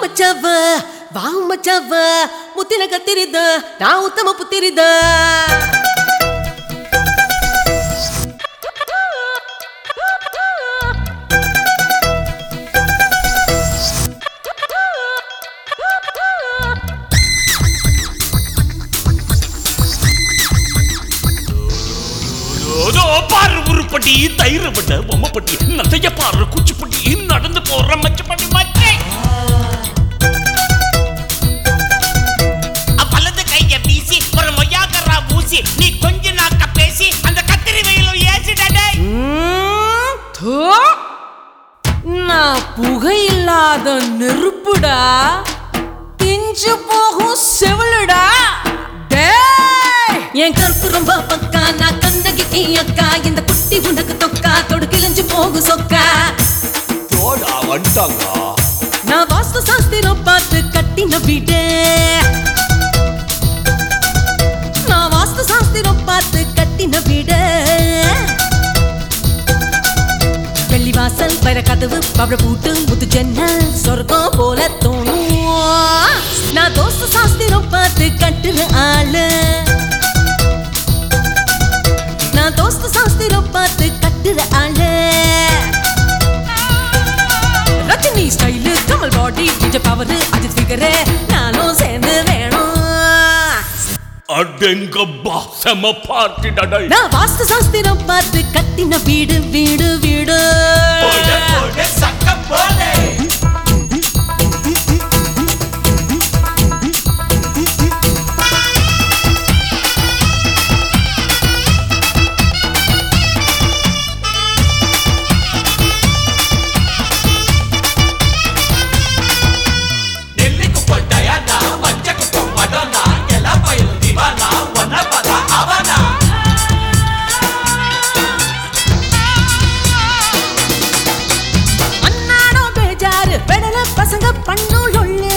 ಮಚ್ಚವ್ವ wow ಮಚ್ಚವ್ವ ಮುತ್ತಿನ ಕತ್ತಿರಿದ್ದ ನಾ ಉತ್ತಮ ಪುತ್ತಿರಿದ್ದ அதோ பாரு உருப்பட்டி தைரப்பட்ட பொம்மைப்பட்டி நத்தைய பாரு குச்சிப்பட்டி நடந்து போற மச்சப்பட்டி மச்சை வலது கைய வீசி ஒரு மொய்யாக்கறா ஊசி நீ கொஞ்ச நாக்க பேசி அந்த கத்திரி வெயிலும் ஏசிடடே ம், தோ. நான் புகையில்லாத நெருப்புடா பிஞ்சு போகும் செவிலுடா டேய்! என் கருப்பு ரொம்ப பக்கா நான் கந்தகி அக்கா இந்த குட்டி உனக்கு தொக்கா தொடு கிழிஞ்சு போகும் சொக்கா தோடா வந்துட்டாங்க நான் வாஸ்து சாஸ்திரம் பார்த்து கட்டின வீடு நான் வாஸ்து சாஸ்திரம் பார்த்து கட்டின வீடு வெள்ளி வாசல் வர கதவு பவழ பூட்டு முத்து ஜன்னல் சொர்க்கம் போல தோணும் நான் தோஸ்து சாஸ்திரம் பார்த்து கட்டுற ஆளு நான் தோஸ்து சாஸ்திரம் பார்த்து கட்டுற ஆளு Rajini style Kamal body Vijay power Ajith figure நானும் சேர்ந்து வேணும் அடெங்கப்பா செம பார்ட்டி டடை நான் வாஸ்து சாஸ்திரம் பார்த்து கட்டின வீடு வீடு வீடு அண்ணாடோ பேஜாரு பெடல பசங்க பண்ணுள் உள்ளு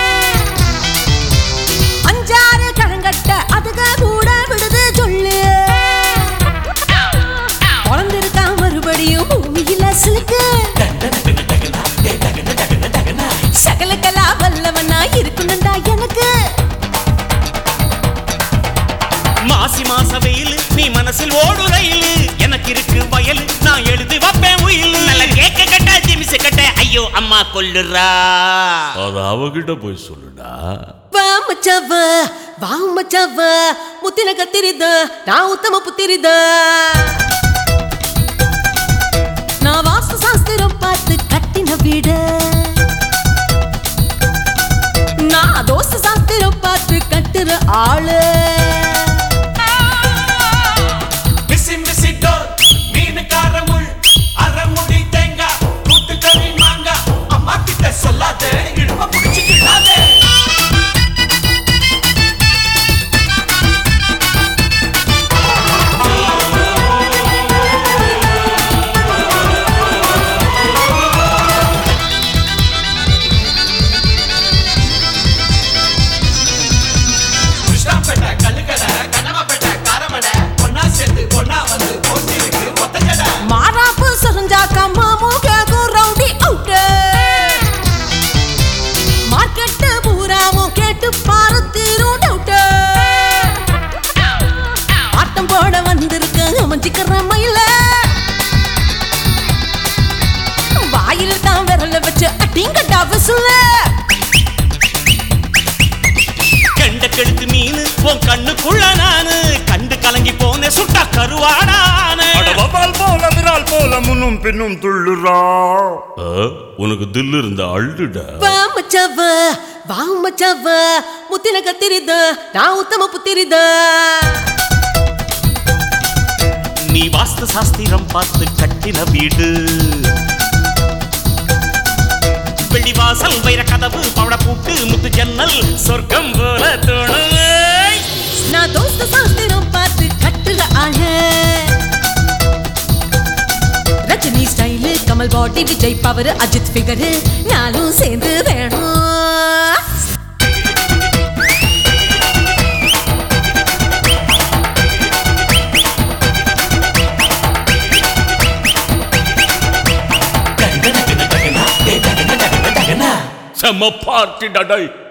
அஞ்சாறு கழங்கட்ட அதுக கூட விடுது சொல்லு பிறந்திருக்கா மறுபடியும் பூமியில சிலுக்கு சகலகலா வல்லவனா இருக்கணும்டா எனக்கு மாசி மாச வெயில் நீ மனசில் ஓடு ரயில் எனக்கு இருக்கு வயல் நான் எழுதி வைப்பேன் உயில் நல்ல கேக்க கட்ட ஜிமிசு கட்ட ஐயோ அம்மா கொல்லுறா அது அவகிட்ட போய் சொல்லுடா வா மச்சவ வா மச்சவ ಮುತ್ತಿನ ಕತ್ತಿರಿದ್ದ ನಾ ಉತ್ತಮ ಪುತ್ತಿರಿದ್ದ ನಾ ವಾಸ್ತು சாஸ்திரம் பார்த்து கட்டின வீடு நான் தோஸ்து சாஸ்திரம் பார்த்து கட்டுற ஆளு மிசி மிசி டோர் மீனுக்கார முள் அரைமுடி தேங்காய் கூட்டுக்கறி மாங்காய் அம்மா கிட்ட சொல்லாத இடுப்ப புடிச்சு கிள்ளாதே கிருஷ்ணாப்பேட்டை கல்லுக்கடை கண்ணமாப்பேட்டை காரமடை ஒன்னா சேர்ந்து ஒன்னா வந்து போட்டிருக்கு ஒத்த ஜடை மாறாப்பு சொரிஞ்சாக்கா மாமு கேக்கும் ரவுடி அவுட்டு மார்க்கெட்டு பூராவும் கேட்டு பாரு தீரும் டவுட்டு ஆட்டம் போட வந்திருக்க அமைஞ்சிக்கிற மயில வாயில தான் விரல வச்சு அட்டிங்கட்டா விசுல கண்ட கெடுத்து மீன் உன் கண்ணுக்குள்ள நானு கண்டு கலங்கி போன சுட்டா கருவாடான வவால் போல விரால் போல முன்னும் பின்னும் துள்ளுறா உனக்கு தில்லு இருந்த அள்ளுடா வா மச்சவ வா மச்சவ ಮುತ್ತಿನ ಕತ್ತಿರಿದ್ದ ನಾ ಉತ್ತಮ ಪುತ್ತಿರಿದ್ದ நீ வாஸ்து சாஸ்திரம் பார்த்து கட்டின வீடு வெள்ளி வாசல் வைர கதவு பவட பூட்டு முத்து ஜன்னல் சொர்க்கம் போல தோணும் நான் தோஸ்து சாஸ்திரம் பார்த்து கட்டுற ஆள Rajini style Kamal body Vijay power Ajith figure நானும் சேர்ந்து வேணும் செம பார்ட்டி டடை